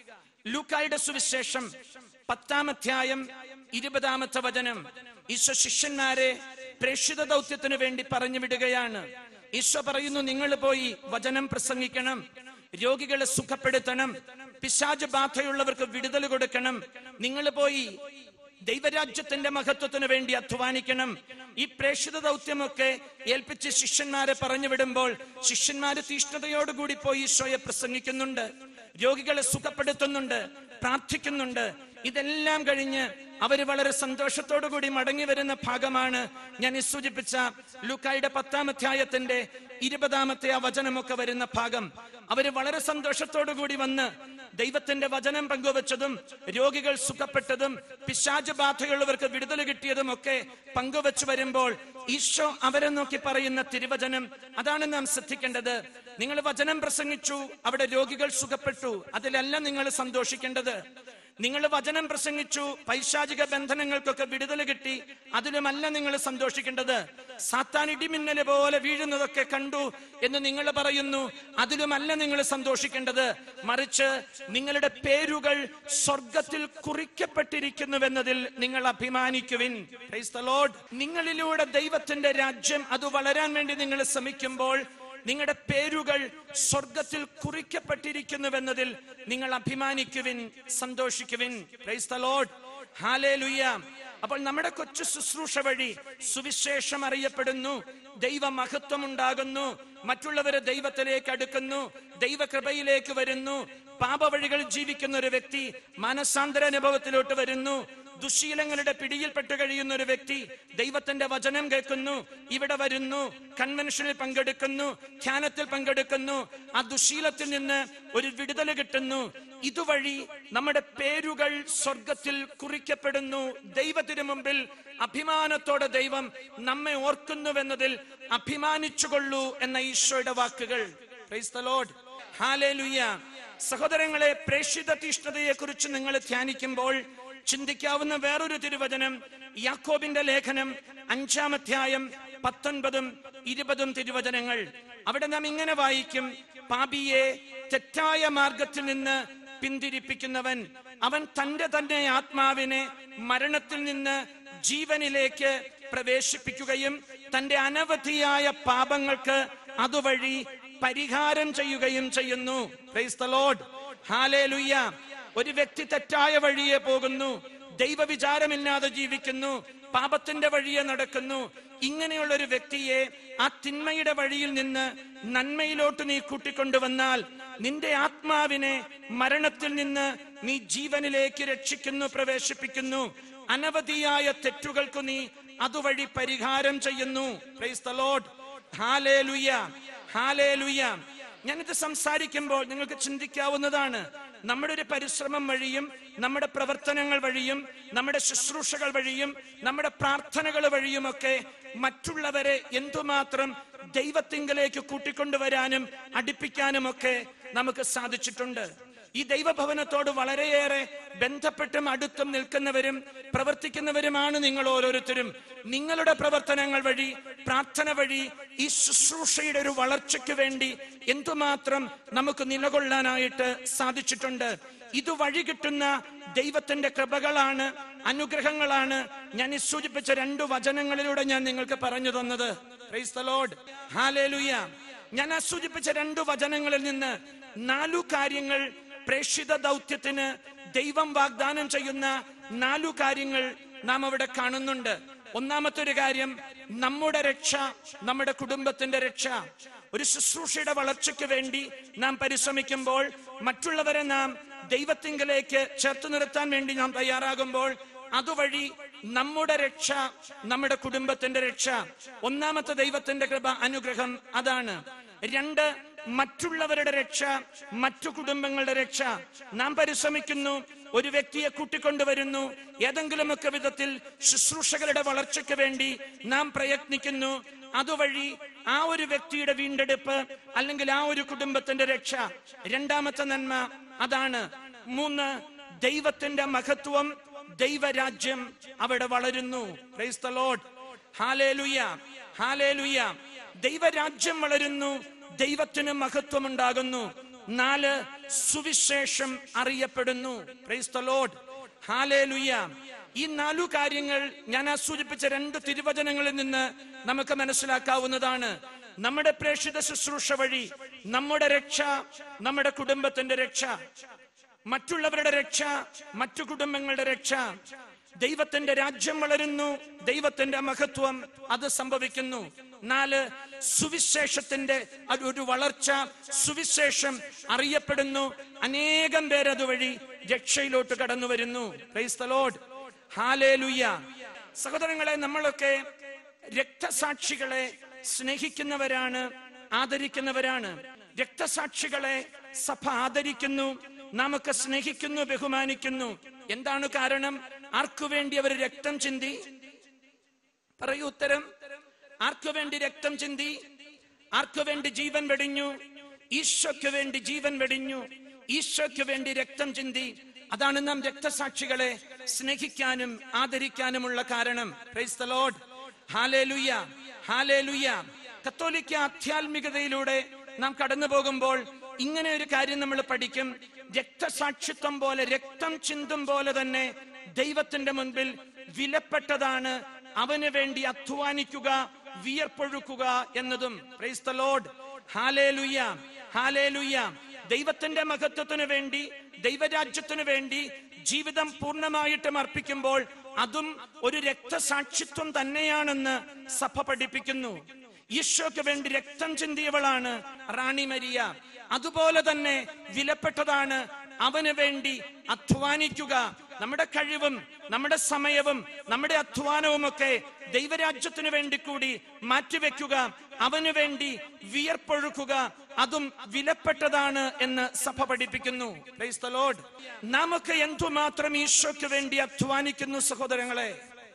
ലൂക്കായുടെ സുവിശേഷം പത്താം അധ്യായം ഇരുപതാമത്തെ വചനം ഈശോ ശിഷ്യന്മാരെ പ്രേക്ഷിത ദൗത്യത്തിന് വേണ്ടി പറഞ്ഞു വിടുകയാണ് ഈശോ പറയുന്നു നിങ്ങൾ പോയി വചനം പ്രസംഗിക്കണം രോഗികളെ സുഖപ്പെടുത്തണം പിശാച് ബാധയുള്ളവർക്ക് വിടുതൽ കൊടുക്കണം നിങ്ങൾ പോയി ദൈവരാജ്യത്തിന്റെ മഹത്വത്തിന് വേണ്ടി അധ്വാനിക്കണം ഈ പ്രേക്ഷിത ദൗത്യമൊക്കെ ഏൽപ്പിച്ച് ശിഷ്യന്മാരെ പറഞ്ഞു വിടുമ്പോൾ ശിഷ്യന്മാര് തീഷ്ണതയോടുകൂടി പോയി ഈശോയെ പ്രസംഗിക്കുന്നുണ്ട് രോഗികളെ സുഖപ്പെടുത്തുന്നുണ്ട് പ്രാർത്ഥിക്കുന്നുണ്ട് ഇതെല്ലാം കഴിഞ്ഞ് അവര് വളരെ സന്തോഷത്തോടു കൂടി മടങ്ങി വരുന്ന ഭാഗമാണ് ഞാൻ ഈ സൂചിപ്പിച്ച ലൂക്കായുടെ പത്താം അധ്യായത്തിന്റെ ഇരുപതാമത്തെ ആ വചനമൊക്കെ വരുന്ന ഭാഗം അവര് വളരെ സന്തോഷത്തോടു കൂടി വന്ന് ദൈവത്തിന്റെ വചനം പങ്കുവച്ചതും രോഗികൾ സുഖപ്പെട്ടതും പിശാച ബാധയുള്ളവർക്ക് വിടുതൽ കിട്ടിയതും ഒക്കെ പങ്കുവച്ചു വരുമ്പോൾ ഈശോ അവരെ നോക്കി പറയുന്ന തിരുവചനം അതാണ് നാം ശ്രദ്ധിക്കേണ്ടത് നിങ്ങൾ വചനം പ്രസംഗിച്ചു അവിടെ രോഗികൾ സുഖപ്പെട്ടു അതിലല്ല നിങ്ങൾ സന്തോഷിക്കേണ്ടത് നിങ്ങൾ വചനം പ്രസംഗിച്ചു പൈശാചിക ബന്ധനങ്ങൾക്കൊക്കെ വിടുതൽ കിട്ടി അതിലുമല്ല നിങ്ങൾ സന്തോഷിക്കേണ്ടത് സാത്താൻ ഇടിമിന്നല് പോലെ വീഴുന്നതൊക്കെ കണ്ടു എന്ന് നിങ്ങൾ പറയുന്നു അതിലുമല്ല നിങ്ങൾ സന്തോഷിക്കേണ്ടത് മറിച്ച് നിങ്ങളുടെ പേരുകൾ സ്വർഗത്തിൽ കുറിക്കപ്പെട്ടിരിക്കുന്നുവെന്നതിൽ നിങ്ങൾ അഭിമാനിക്കുവിൻ Praise the Lord. നിങ്ങളിലൂടെ ദൈവത്തിന്റെ രാജ്യം അത് വളരാൻ വേണ്ടി നിങ്ങൾ ശ്രമിക്കുമ്പോൾ നിങ്ങളുടെ പേരുകൾ സ്വർഗത്തിൽ കുറിക്കപ്പെട്ടിരിക്കുന്നുവെന്നതിൽ നിങ്ങൾ അഭിമാനിക്കുവിൻ സന്തോഷിക്കുവിൻ പ്രൈസ് ദ ലോർഡ് ഹാലേലുയ്യ അപ്പോൾ നമ്മുടെ കൊച്ചു ശുശ്രൂഷ വഴി സുവിശേഷം അറിയപ്പെടുന്നു ദൈവ മഹത്വം ഉണ്ടാകുന്നു മറ്റുള്ളവരെ ദൈവത്തിലേക്ക് അടുക്കുന്നു ദൈവകൃപയിലേക്ക് വരുന്നു പാപവഴികൾ ജീവിക്കുന്ന ഒരു വ്യക്തി മാനസാന്തര അനുഭവത്തിലോട്ട് വരുന്നു ദുശീലങ്ങളുടെ പിടിയിൽപ്പെട്ട് കഴിയുന്ന ഒരു വ്യക്തി ദൈവത്തിന്റെ വചനം കേൾക്കുന്നു ഇവിടെ വരുന്നു കൺവെൻഷനിൽ പങ്കെടുക്കുന്നു ധ്യാനത്തിൽ പങ്കെടുക്കുന്നു ആ ദുശീലത്തിൽ നിന്ന് ഒരു വിടുതൽ കിട്ടുന്നു ഇതുവഴി നമ്മുടെ പേരുകൾ സ്വർഗത്തിൽ കുറിക്കപ്പെടുന്നു ദൈവത്തിനു മുമ്പിൽ അഭിമാനത്തോടെ ദൈവം നമ്മെ ഓർക്കുന്നുവെന്നതിൽ അഭിമാനിച്ചുകൊള്ളൂ എന്ന ഈശോയുടെ വാക്കുകൾ Praise the Lord. Hallelujah. സഹോദരങ്ങളെ പ്രേക്ഷിത തീഷ്ണതയെ കുറിച്ച് നിങ്ങൾ ധ്യാനിക്കുമ്പോൾ ചിന്തിക്കാവുന്ന വേറൊരു തിരുവചനം യാക്കോബിന്റെ ലേഖനം അഞ്ചാം അധ്യായം പത്തൊൻപതും ഇരുപതും തിരുവചനങ്ങൾ അവിടെ നാം ഇങ്ങനെ വായിക്കും പാപിയെ തെറ്റായ മാർഗത്തിൽ നിന്ന് പിന്തിരിപ്പിക്കുന്നവൻ അവൻ തന്റെ തന്നെ ആത്മാവിനെ മരണത്തിൽ നിന്ന് ജീവനിലേക്ക് പ്രവേശിപ്പിക്കുകയും തന്റെ അനവധിയായ പാപങ്ങൾക്ക് അതുവഴി പരിഹാരം ചെയ്യുകയും ചെയ്യുന്നു പ്രൈസ് ദ ലോർഡ് ഹാലേലുയ്യ ഒരു വ്യക്തി തെറ്റായ വഴിയെ പോകുന്നു ദൈവവിചാരമില്ലാതെ ജീവിക്കുന്നു പാപത്തിന്റെ വഴിയെ നടക്കുന്നു ഇങ്ങനെയുള്ള ഒരു വ്യക്തിയെ ആ തിന്മയുടെ വഴിയിൽ നിന്ന് നന്മയിലോട്ട് നീ കൂട്ടിക്കൊണ്ടുവന്നാൽ നിന്റെ ആത്മാവിനെ മരണത്തിൽ നിന്ന് നീ ജീവനിലേക്ക് രക്ഷിക്കുന്നു പ്രവേശിപ്പിക്കുന്നു അനവധിയായ തെറ്റുകൾക്ക് നീ അതുവഴി പരിഹാരം ചെയ്യുന്നു praise the lord hallelujah hallelujah ഞാനിത് സംസാരിക്കുമ്പോൾ നിങ്ങൾക്ക് ചിന്തിക്കാവുന്നതാണ് നമ്മുടെ ഒരു പരിശ്രമം വഴിയും നമ്മുടെ പ്രവർത്തനങ്ങൾ വഴിയും നമ്മുടെ ശുശ്രൂഷകൾ വഴിയും നമ്മുടെ പ്രാർത്ഥനകൾ വഴിയുമൊക്കെ മറ്റുള്ളവരെ എന്തുമാത്രം ദൈവത്തിങ്കലേക്ക് കൂട്ടിക്കൊണ്ടുവരാനും അടുപ്പിക്കാനുമൊക്കെ നമുക്ക് സാധിച്ചിട്ടുണ്ട് ഈ ദൈവഭവനത്തോട് വളരെയേറെ ബന്ധപ്പെട്ടും അടുത്തും നിൽക്കുന്നവരും പ്രവർത്തിക്കുന്നവരുമാണ് നിങ്ങൾ ഓരോരുത്തരും നിങ്ങളുടെ പ്രവർത്തനങ്ങൾ വഴി പ്രാർത്ഥന വഴി ഈ ശുശ്രൂഷയുടെ ഒരു വളർച്ചയ്ക്ക് വേണ്ടി എന്തുമാത്രം നമുക്ക് നിലകൊള്ളാനായിട്ട് സാധിച്ചിട്ടുണ്ട് ഇത് വഴി കിട്ടുന്ന ദൈവത്തിന്റെ കൃപകളാണ് അനുഗ്രഹങ്ങളാണ് ഞാൻ ഈ സൂചിപ്പിച്ച രണ്ട് വചനങ്ങളിലൂടെ ഞാൻ നിങ്ങൾക്ക് പറഞ്ഞു തന്നത് Praise the Lord. Hallelujah. ഞാൻ ആ സൂചിപ്പിച്ച രണ്ട് വചനങ്ങളിൽ നിന്ന് നാലു കാര്യങ്ങൾ പ്രേക്ഷിത ദൗത്യത്തിന് ദൈവം വാഗ്ദാനം ചെയ്യുന്ന നാലു കാര്യങ്ങൾ നാം അവിടെ കാണുന്നുണ്ട് ഒന്നാമത്തെ ഒരു കാര്യം നമ്മുടെ രക്ഷ നമ്മുടെ കുടുംബത്തിന്റെ രക്ഷ ഒരു ശുശ്രൂഷയുടെ വളർച്ചയ്ക്ക് വേണ്ടി നാം പരിശ്രമിക്കുമ്പോൾ മറ്റുള്ളവരെ നാം ദൈവത്തിങ്കലേക്ക് ചേർത്ത് നിർത്താൻ വേണ്ടി നാം തയ്യാറാകുമ്പോൾ അതുവഴി നമ്മുടെ രക്ഷ നമ്മുടെ കുടുംബത്തിന്റെ രക്ഷ ഒന്നാമത്തെ ദൈവത്തിന്റെ കൃപ അനുഗ്രഹം അതാണ് രണ്ട് മറ്റുള്ളവരുടെ രക്ഷ മറ്റു കുടുംബങ്ങളുടെ രക്ഷ നാം പരിശ്രമിക്കുന്നു ഒരു വ്യക്തിയെ കൂട്ടിക്കൊണ്ടുവരുന്നു ഏതെങ്കിലുമൊക്കെ വിധത്തിൽ ശുശ്രൂഷകളുടെ വളർച്ചയ്ക്ക് വേണ്ടി നാം പ്രയത്നിക്കുന്നു അതുവഴി ആ ഒരു വ്യക്തിയുടെ വീണ്ടെടുപ്പ് അല്ലെങ്കിൽ ആ ഒരു കുടുംബത്തിന്റെ രക്ഷ രണ്ടാമത്തെ നന്മ അതാണ് മൂന്ന് ദൈവത്തിന്റെ മഹത്വം ദൈവരാജ്യം അവിടെ വളരുന്നു Praise the Lord. Hallelujah. Hallelujah. ദൈവരാജ്യം വളരുന്നു ദൈവത്തിന് മഹത്വം ഉണ്ടാകുന്നു നാല് സുവിശേഷം അറിയപ്പെടുന്നു Praise the Lord. Hallelujah. ഈ നാലു കാര്യങ്ങൾ ഞാൻ ആ സൂചിപ്പിച്ച രണ്ട് തിരുവചനങ്ങളിൽ നിന്ന് നമുക്ക് മനസ്സിലാക്കാവുന്നതാണ് നമ്മുടെ പ്രേക്ഷിത ശുശ്രൂഷ വഴി നമ്മുടെ രക്ഷ നമ്മുടെ കുടുംബത്തിന്റെ രക്ഷ മറ്റുള്ളവരുടെ രക്ഷ മറ്റു കുടുംബങ്ങളുടെ രക്ഷ ദൈവത്തിന്റെ രാജ്യം വളരുന്നു ദൈവത്തിന്റെ മഹത്വം അത് സംഭവിക്കുന്നു നാല് സുവിശേഷത്തിന്റെ അത് ഒരു വളർച്ച സുവിശേഷം അറിയപ്പെടുന്നു അനേകം പേർ അതുവഴി രക്ഷയിലോട്ട് കടന്നു വരുന്നു Praise the Lord. Hallelujah. സഹോദരങ്ങളെ നമ്മളൊക്കെ രക്തസാക്ഷികളെ സ്നേഹിക്കുന്നവരാണ് ആദരിക്കുന്നവരാണ് രക്തസാക്ഷികളെ സഭ ആദരിക്കുന്നു നാമൊക്കെ സ്നേഹിക്കുന്നു ബഹുമാനിക്കുന്നു എന്താണ് കാരണം ആർക്കു വേണ്ടി അവർ രക്തം ചിന്തി പറയൂ ഉത്തരം ആർക്കു വേണ്ടി രക്തം ചിന്തി ആർക്കു വേണ്ടി ജീവൻ വെടിഞ്ഞു ഈശോയ്ക്ക് വേണ്ടി ജീവൻ വെടിഞ്ഞു ഈശോയ്ക്ക് വേണ്ടി രക്തം ചിന്തി അതാണ് നാം രക്തസാക്ഷികളെ സ്നേഹിക്കാനും ആദരിക്കാനുമുള്ള കാരണം praise the lord hallelujah hallelujah കത്തോലിക്ക ആധ്യാത്മികതയിലൂടെ നാം കടന്നു പോകുമ്പോൾ ഇങ്ങനെ ഒരു കാര്യം നമ്മൾ പഠിക്കും രക്തസാക്ഷിത്വം പോലെ രക്തം ചിന്തും പോലെ തന്നെ ദൈവത്തിന്റെ മുൻപിൽ വിലപ്പെട്ടതാണ് അവന് വേണ്ടി അധ്വാനിക്കുക വിയർപ്പൊഴുക്കുക എന്നതും praise the lord hallelujah hallelujah ദൈവത്തിന്റെ മഹത്വത്തിന് വേണ്ടി ദൈവരാജ്യത്തിന് വേണ്ടി ജീവിതം പൂർണ്ണമായിട്ടും അർപ്പിക്കുമ്പോൾ അതും ഒരു രക്തസാക്ഷിത്വം തന്നെയാണെന്ന് സഭ പഠിപ്പിക്കുന്നു ഈശോയ്ക്ക് വേണ്ടി രക്തം ചിന്തിയവളാണ് റാണി മരിയ അതുപോലെ തന്നെ വിലപ്പെട്ടതാണ് അവന് വേണ്ടി അധ്വാനിക്കുക നമ്മുടെ കഴിവും നമ്മുടെ സമയവും നമ്മുടെ അധ്വാനവും ഒക്കെ ദൈവരാജ്യത്തിനു വേണ്ടി കൂടി മാറ്റിവെക്കുക അവന് വേണ്ടി വിയർപ്പൊഴുക്കുക അതും വിലപ്പെട്ടതാണ് എന്ന് സഭ പഠിപ്പിക്കുന്നു Praise the Lord. നാമൊക്കെ എന്തുമാത്രം ഈശോയ്ക്ക് വേണ്ടി അധ്വാനിക്കുന്നു സഹോദരങ്ങളെ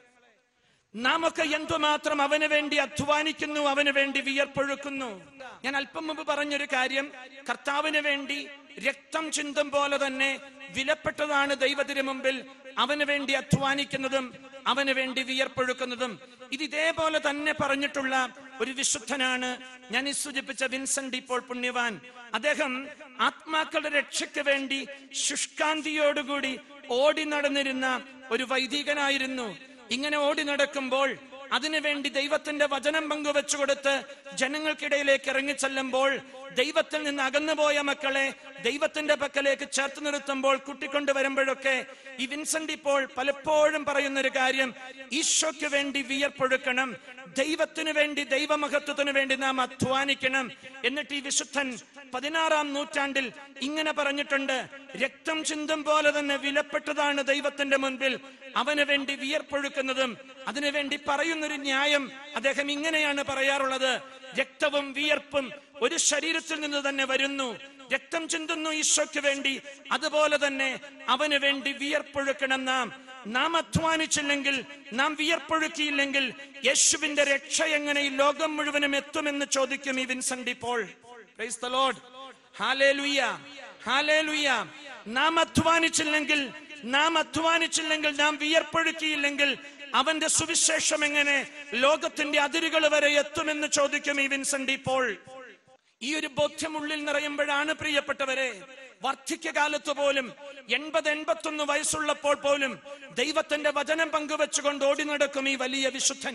നാമൊക്കെ എന്തുമാത്രം അവന് വേണ്ടി അധ്വാനിക്കുന്നു അവന് വേണ്ടി വിയർപ്പൊഴുക്കുന്നു ഞാൻ അല്പം മുമ്പ് പറഞ്ഞൊരു കാര്യം കർത്താവിന് വേണ്ടി രക്തം ചിന്തും പോലെ തന്നെ വിലപ്പെട്ടതാണ് ദൈവത്തിന് മുമ്പിൽ അവന് വേണ്ടി അധ്വാനിക്കുന്നതും അവന് വേണ്ടി വിയർപ്പൊഴുക്കുന്നതും ഇത് ഇതേപോലെ തന്നെ പറഞ്ഞിട്ടുള്ള ഒരു വിശുദ്ധനാണ് ഞാൻ ഈ സൂചിപ്പിച്ച വിൻസെന്റ് ഇപ്പോൾ പുണ്യവാൻ അദ്ദേഹം ആത്മാക്കളുടെ രക്ഷയ്ക്ക് വേണ്ടി ശുഷ്കാന്തിയോടുകൂടി ഓടി നടന്നിരുന്ന ഒരു വൈദികനായിരുന്നു ഇങ്ങനെ ഓടി നടക്കുമ്പോൾ അതിനുവേണ്ടി ദൈവത്തിന്റെ വചനം പങ്കുവെച്ചു കൊടുത്ത് ജനങ്ങൾക്കിടയിലേക്ക് ഇറങ്ങിച്ചെല്ലുമ്പോൾ ദൈവത്തിൽ നിന്ന് അകന്നുപോയ മക്കളെ ദൈവത്തിന്റെ പക്കലേക്ക് ചേർത്ത് നിർത്തുമ്പോൾ കൂട്ടിക്കൊണ്ട് വരുമ്പോഴൊക്കെ ഈ വിൻസെന്റ് ഇപ്പോൾ പലപ്പോഴും പറയുന്ന ഒരു കാര്യം ഈശോയ്ക്ക് വേണ്ടി വിയർപ്പൊഴുക്കണം ദൈവത്തിന് വേണ്ടി ദൈവമഹത്വത്തിന് വേണ്ടി നാം അധ്വാനിക്കണം എന്നിട്ട് ഈ വിശുദ്ധൻ പതിനാറാം നൂറ്റാണ്ടിൽ ഇങ്ങനെ പറഞ്ഞിട്ടുണ്ട് രക്തം ചിന്തും പോലെ തന്നെ വിലപ്പെട്ടതാണ് ദൈവത്തിന്റെ മുൻപിൽ അവന് വേണ്ടി വിയർപ്പൊഴുക്കുന്നതും അതിനുവേണ്ടി പറയുന്നൊരു ന്യായം അദ്ദേഹം ഇങ്ങനെയാണ് പറയാറുള്ളത് രക്തവും വിയർപ്പും ഒരു ശരീരത്തിൽ നിന്ന് തന്നെ വരുന്നു രക്തം ചിന്തുന്നു ഈശോയ്ക്ക് വേണ്ടി അതുപോലെ തന്നെ അവന് വേണ്ടി വിയർപ്പൊഴുക്കണം നാം നാം അധ്വാനിച്ചില്ലെങ്കിൽ നാം വിയർപ്പൊഴുക്കിയില്ലെങ്കിൽ യേശുവിന്റെ രക്ഷ എങ്ങനെ ഈ ലോകം മുഴുവനും എത്തുമെന്ന് ചോദിക്കും ഈ വിൻസെന്റ് ഇപ്പോൾ Praise the Lord. Hallelujah. Hallelujah. നാം അധ്വാനിച്ചില്ലെങ്കിൽ നാം അധ്വാനിച്ചില്ലെങ്കിൽ നാം വിയർപ്പൊഴുക്കിയില്ലെങ്കിൽ അവന്റെ സുവിശേഷം എങ്ങനെ ലോകത്തിന്റെ അതിരുകൾ വരെ എത്തുമെന്ന് ചോദിക്കും ഈ വിൻസെന്റ് ഇപ്പോൾ ഈ ഒരു ബോധ്യം ഉള്ളിൽ നിറയുമ്പോഴാണ് പ്രിയപ്പെട്ടവരെ വാർദ്ധക്യകാലത്ത് പോലും എൺപത് എൺപത്തൊന്ന് വയസ്സുള്ളപ്പോൾ പോലും ദൈവത്തിന്റെ വചനം പങ്കുവെച്ചുകൊണ്ട് ഓടി നടക്കും ഈ വലിയ വിശുദ്ധൻ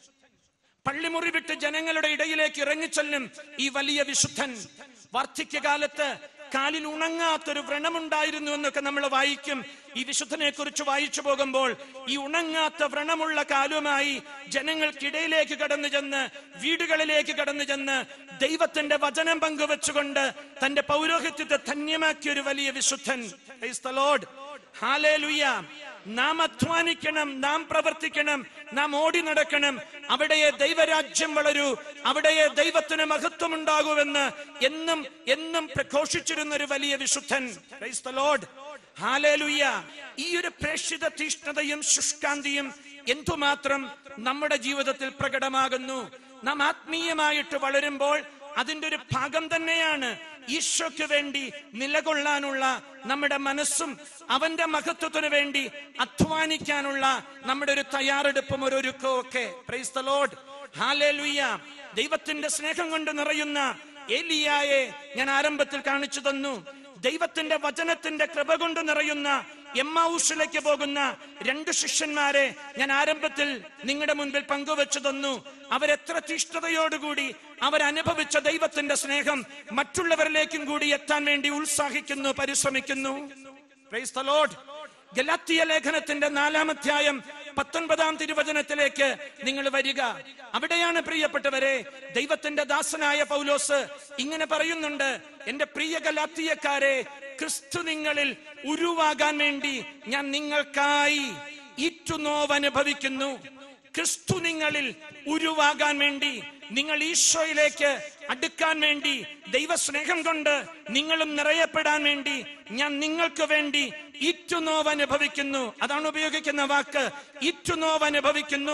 പള്ളിമുറി വിട്ട് ജനങ്ങളുടെ ഇടയിലേക്ക് ഇറങ്ങിച്ചെല്ലും ഈ വലിയ വിശുദ്ധൻ വാർദ്ധക്യകാലത്ത് കാലിൽ ഉണങ്ങാത്തൊരു വ്രണമുണ്ടായിരുന്നു എന്നൊക്കെ നമ്മൾ വായിക്കും ഈ വിശുദ്ധനെ കുറിച്ച് വായിച്ചു പോകുമ്പോൾ ഈ ഉണങ്ങാത്ത വ്രണമുള്ള കാലുമായി ജനങ്ങൾക്കിടയിലേക്ക് കടന്നു ചെന്ന് വീടുകളിലേക്ക് കടന്നു ചെന്ന് ദൈവത്തിന്റെ വചനം പങ്കുവെച്ചുകൊണ്ട് തന്റെ പൗരോഹിത്യത്തെ ധന്യമാക്കിയ ഒരു വലിയ വിശുദ്ധൻ Praise the Lord. Hallelujah. നാം അധ്വാനിക്കണം നാം പ്രവർത്തിക്കണം നാം ഓടി നടക്കണം അവിടെയെ ദൈവരാജ്യം വളരൂ അവിടെയെ ദൈവത്തിന് മഹത്വം ഉണ്ടാകൂവെന്ന് എന്നും എന്നും പ്രഘോഷിച്ചിരുന്ന ഒരു വലിയ വിശുദ്ധൻ Praise the Lord. Hallelujah. ഈ ഒരു പ്രേക്ഷിത തീഷ്ണതയും ശുഷ്കാന്തിയും എന്തുമാത്രം നമ്മുടെ ജീവിതത്തിൽ പ്രകടമാകുന്നു നാം ആത്മീയമായിട്ട് വളരുമ്പോൾ അതിന്റെ ഒരു ഭാഗം തന്നെയാണ് ഈശോയ്ക്ക് വേണ്ടി നിലകൊള്ളാനുള്ള നമ്മുടെ മനസ്സും അവന്റെ മഹത്വത്തിന് വേണ്ടി അധ്വാനിക്കാനുള്ള നമ്മുടെ ഒരു തയ്യാറെടുപ്പും ഒരു ഒരുക്കവും ഒക്കെ പ്രൈസ് ദ ലോർഡ് ഹാലേലുയ്യ ദൈവത്തിന്റെ സ്നേഹം കൊണ്ട് നിറയുന്ന ഏലിയായെ ഞാൻ ആരംഭത്തിൽ കാണിച്ചു തന്നു ദൈവത്തിന്റെ വചനത്തിന്റെ കൃപ കൊണ്ട് നിറയുന്ന എമ്മാവൂസിലേക്ക് പോകുന്ന രണ്ട് ശിഷ്യന്മാരെ ഞാൻ ആരംഭത്തിൽ നിങ്ങളുടെ മുൻപിൽ പങ്കുവച്ചു തന്നു അവരെത്ര തീഷ്ണതയോടുകൂടി അവരനുഭവിച്ച ദൈവത്തിന്റെ സ്നേഹം മറ്റുള്ളവരിലേക്കും കൂടി എത്താൻ വേണ്ടി ഉത്സാഹിക്കുന്നു പരിശ്രമിക്കുന്നു Praise the Lord. ഗലാത്തിയ ലേഖനത്തിന്റെ നാലാം അധ്യായം പത്തൊൻപതാം തിരുവചനത്തിലേക്ക് നിങ്ങൾ വരിക അവിടെയാണ് പ്രിയപ്പെട്ടവരെ ദൈവത്തിന്റെ ദാസനായ പൗലോസ് ഇങ്ങനെ പറയുന്നുണ്ട് എന്റെ പ്രിയ ഗലാത്തിയക്കാരെ ക്രിസ്തു നിങ്ങളിൽ ഉരുവാകാൻ വേണ്ടി ഞാൻ നിങ്ങൾക്കായി ഇറ്റുനോവ് അനുഭവിക്കുന്നു ക്രിസ്തു നിങ്ങളിൽ ഉരുവാകാൻ വേണ്ടി നിങ്ങൾ ഈശോയിലേക്ക് അടുക്കാൻ വേണ്ടി ദൈവസ്നേഹം കൊണ്ട് നിങ്ങളും നിറയപ്പെടാൻ വേണ്ടി ഞാൻ നിങ്ങൾക്ക് വേണ്ടി ഇറ്റുനോവ് അനുഭവിക്കുന്നു അതാണ് ഉപയോഗിക്കുന്ന വാക്ക് ഇറ്റുനോവ് അനുഭവിക്കുന്നു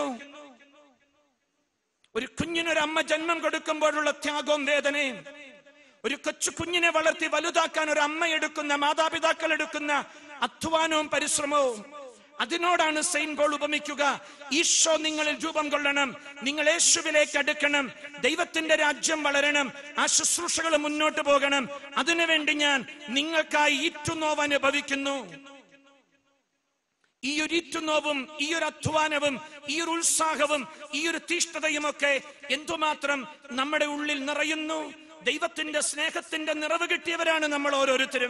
ഒരു കുഞ്ഞിനൊരു അമ്മ ജന്മം കൊടുക്കുമ്പോഴുള്ള ത്യാഗവും വേദനയും ഒരു കൊച്ചു കുഞ്ഞിനെ വളർത്തി വലുതാക്കാൻ ഒരു അമ്മ എടുക്കുന്ന മാതാപിതാക്കൾ എടുക്കുന്ന അധ്വാനവും പരിശ്രമവും അതിനോടാണ് സെയിൻ പോൾ ഉപമിക്കുക ഈശോ നിങ്ങളിൽ രൂപം കൊള്ളണം നിങ്ങൾ യേശുവിലേക്ക് അടുക്കണം ദൈവത്തിന്റെ രാജ്യം വളരണം ആ ശുശ്രൂഷകൾ മുന്നോട്ട് പോകണം അതിനുവേണ്ടി ഞാൻ നിങ്ങൾക്കായി ഈറ്റുനോവ് അനുഭവിക്കുന്നു ഈ ഒരു ഇറ്റുനോവും ഈ ഒരു അധ്വാനവും ഈ ഒരു ഉത്സാഹവും ഈ ഒരു തീഷ്ണതയും ഒക്കെ എന്തുമാത്രം നമ്മുടെ ഉള്ളിൽ നിറയുന്നു ദൈവത്തിന്റെ സ്നേഹത്തിന്റെ നിറവ് കിട്ടിയവരാണ് നമ്മൾ ഓരോരുത്തരും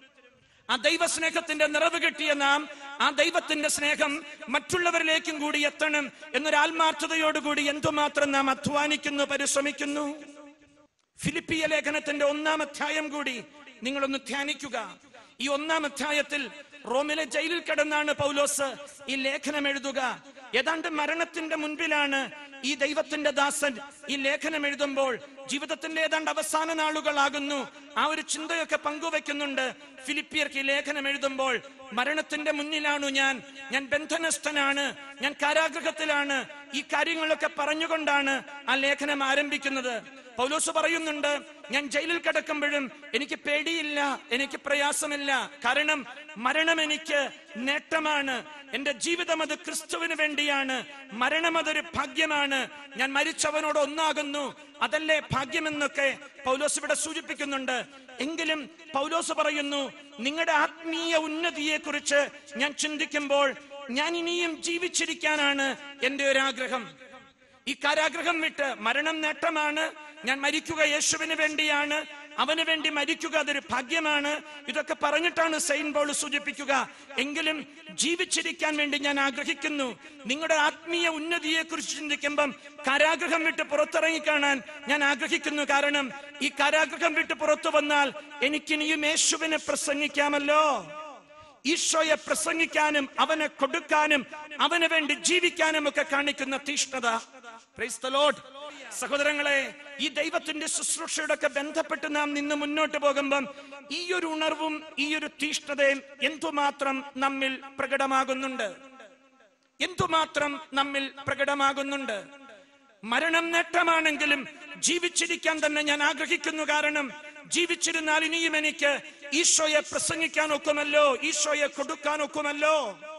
ആ ദൈവസ്നേഹത്തിന്റെ നിറവ് കിട്ടിയ നാം ആ ദൈവത്തിന്റെ സ്നേഹം മറ്റുള്ളവരിലേക്കും കൂടി എത്തണം എന്നൊരു ആത്മാർത്ഥതയോടുകൂടി എന്തുമാത്രം നാം അധ്വാനിക്കുന്നു പരിശ്രമിക്കുന്നു ഫിലിപ്പിയ ലേഖനത്തിന്റെ ഒന്നാം അധ്യായം കൂടി നിങ്ങളൊന്ന് ധ്യാനിക്കുക ഈ ഒന്നാം അധ്യായത്തിൽ റോമിലെ ജയിലിൽ കിടന്നാണ് പൗലോസ് ഈ ലേഖനം എഴുതുക ഏതാണ്ട് മരണത്തിന്റെ മുൻപിലാണ് ഈ ദൈവത്തിന്റെ ദാസൻ ഈ ലേഖനം എഴുതുമ്പോൾ ജീവിതത്തിന്റെ ഏതാണ്ട് അവസാന നാളുകളാകുന്നു ആ ഒരു ചിന്തയൊക്കെ പങ്കുവെക്കുന്നുണ്ട് ഫിലിപ്പിയർക്ക് ഈ ലേഖനം എഴുതുമ്പോൾ മരണത്തിന്റെ മുന്നിലാണു ഞാൻ ഞാൻ ബന്ധനസ്ഥനാണ് ഞാൻ കാരാഗ്രഹത്തിലാണ് ഈ കാര്യങ്ങളൊക്കെ പറഞ്ഞുകൊണ്ടാണ് ആ ലേഖനം ആരംഭിക്കുന്നത് പൗലോസ് പറയുന്നുണ്ട് ഞാൻ ജയിലിൽ കിടക്കുമ്പോഴും എനിക്ക് പേടിയില്ല എനിക്ക് പ്രയാസമില്ല കാരണം മരണം എനിക്ക് നേട്ടമാണ് എന്റെ ജീവിതം അത് ക്രിസ്തുവിന് വേണ്ടിയാണ് മരണം അതൊരു ഭാഗ്യമാണ് ഞാൻ മരിച്ചവനോട് ഒന്നാകുന്നു അതല്ലേ ഭാഗ്യമെന്നൊക്കെ പൗലോസ് ഇവിടെ സൂചിപ്പിക്കുന്നുണ്ട് എങ്കിലും പൗലോസ് പറയുന്നു നിങ്ങളുടെ ആത്മീയ ഉന്നതിയെ കുറിച്ച് ഞാൻ ചിന്തിക്കുമ്പോൾ ഞാൻ ഇനിയും ജീവിച്ചിരിക്കാനാണ് എന്റെ ഒരു ആഗ്രഹം ഈ കാരാഗ്രഹം വിട്ട് മരണം നേട്ടമാണ് ഞാൻ മരിക്കുക യേശുവിന് വേണ്ടിയാണ് അവന് വേണ്ടി മരിക്കുക അതൊരു ഭാഗ്യമാണ് ഇതൊക്കെ പറഞ്ഞിട്ടാണ് സെയിൻ പോൾ സൂചിപ്പിക്കുക എങ്കിലും ജീവിച്ചിരിക്കാൻ വേണ്ടി ഞാൻ ആഗ്രഹിക്കുന്നു നിങ്ങളുടെ ആത്മീയ ഉന്നതിയെ കുറിച്ച് ചിന്തിക്കുമ്പം കാരാഗ്രഹം വിട്ട് പുറത്തിറങ്ങി കാണാൻ ഞാൻ ആഗ്രഹിക്കുന്നു കാരണം ഈ കാരാഗ്രഹം വിട്ട് പുറത്തു വന്നാൽ എനിക്കിനിയും യേശുവിനെ പ്രസംഗിക്കാമല്ലോ ഈശോയെ പ്രസംഗിക്കാനും അവനെ കൊടുക്കാനും അവന് വേണ്ടി ജീവിക്കാനും ഒക്കെ കാണിക്കുന്ന തീഷ്ണത Praise the Lord. സഹോദരങ്ങളെ ഈ ദൈവത്തിന്റെ ശുശ്രൂഷയുടെ ഒക്കെ ബന്ധപ്പെട്ട് നാം നിന്ന് മുന്നോട്ട് പോകുമ്പം ഈ ഒരു ഉണർവും ഈ ഒരു തീഷ്ണതയും എന്തുമാത്രം നമ്മിൽ പ്രകടമാകുന്നുണ്ട് എന്തുമാത്രം നമ്മിൽ പ്രകടമാകുന്നുണ്ട് മരണം നേട്ടമാണെങ്കിലും ജീവിച്ചിരിക്കാൻ തന്നെ ഞാൻ ആഗ്രഹിക്കുന്നു കാരണം ജീവിച്ചിരുന്നാൽ ഇനിയും എനിക്ക് ഈശോയെ പ്രസംഗിക്കാൻ ഒക്കുമല്ലോ ഈശോയെ കൊടുക്കാൻ ഒക്കുമല്ലോ